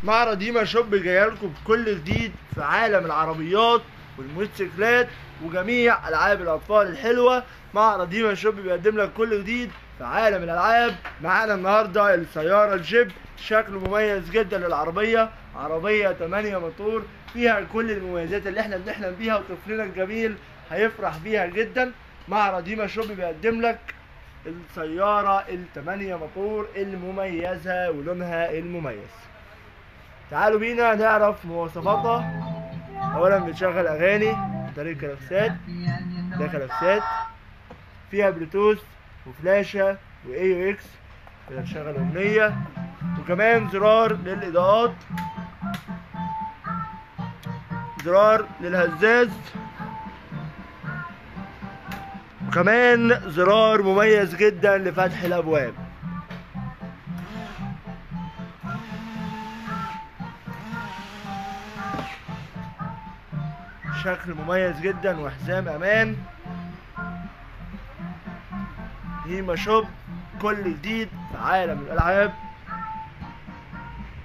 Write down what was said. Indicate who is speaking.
Speaker 1: معرض هيما شوب جاي لكم بكل جديد في عالم العربيات والموتوسيكلات وجميع العاب الاطفال الحلوه معرض هيما شوب بيقدم لك كل جديد في عالم الالعاب معانا النهارده السياره الجيب شكله مميز جدا للعربيه عربيه 8 موتور فيها كل المميزات اللي احنا بنحلم بيها وطفلنا الجميل هيفرح بيها جدا معرض هيما شوب بيقدم لك السيارة التمانية موتور المميزة ولونها المميز تعالوا بينا نعرف مواصفاتها اولا بتشغل اغاني عن طريق كلاكسات ده كلاكسات فيها بلوتوث وفلاشة واي يو اكس كده تشغل اغنية وكمان زرار للاضاءات زرار للهزاز وكمان زرار مميز جدا لفتح الابواب شكل مميز جدا وحزام امان هيما شوب كل جديد في عالم الالعاب